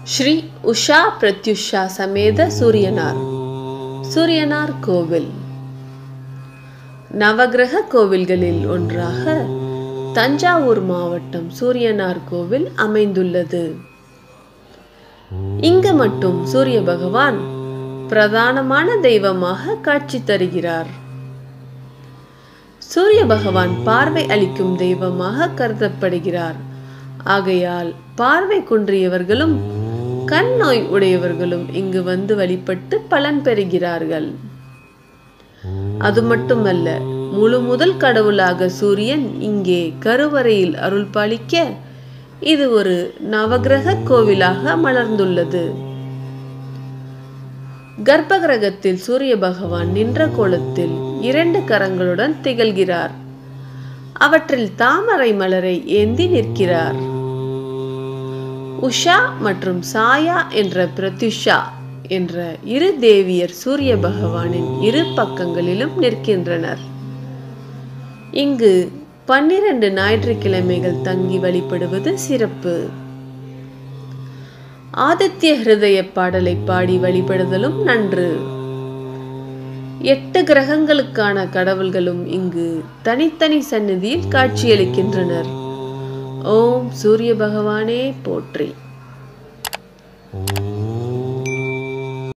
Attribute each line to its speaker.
Speaker 1: ஸ்ரீ உஷா பிரத்யுஷா சமேத சூரியனார் சூரியனார் கோவில் நவகிரக கோவில்களில் ஒன்றாக தஞ்சாவூர் மாவட்டம் சூரியனார் கோவில் அமைந்துள்ளது இங்கு மட்டும் சூரிய பகவான் பிரதானமான தெய்வமாக காட்சி தருகிறார் சூரிய பகவான் பார்வை அளிக்கும் தெய்வமாக கருதப்படுகிறார் ஆகையால் பார்வை குன்றியவர்களும் கண் நோய் உடையவர்களும் இங்கு வந்து வழிபட்டு பலன் பெறுகிறார்கள் அது மட்டுமல்ல முழு முதல் கடவுளாக சூரியன் இங்கே கருவறையில் அருள் பாலிக்க இது ஒரு நவகிரக கோவிலாக மலர்ந்துள்ளது கர்ப்பகிரகத்தில் சூரிய பகவான் நின்ற கோலத்தில் இரண்டு கரங்களுடன் திகழ்கிறார் அவற்றில் தாமரை மலரை ஏந்தி நிற்கிறார் உஷா மற்றும் சாயா என்ற பிரத்யுஷா என்ற இரு தேவியர் சூரிய பகவானின் இரு பக்கங்களிலும் நிற்கின்றனர் இங்கு பன்னிரண்டு ஞாயிற்றுக்கிழமைகள் தங்கி வழிபடுவது சிறப்பு ஆதித்ய ஹிருதய பாடலை பாடி வழிபடுதலும் நன்று எட்டு கிரகங்களுக்கான கடவுள்களும் இங்கு தனித்தனி சந்நிதியில் காட்சியளிக்கின்றனர் ஓம் சூரிய பகவானே போற்றி
Speaker 2: ஓம்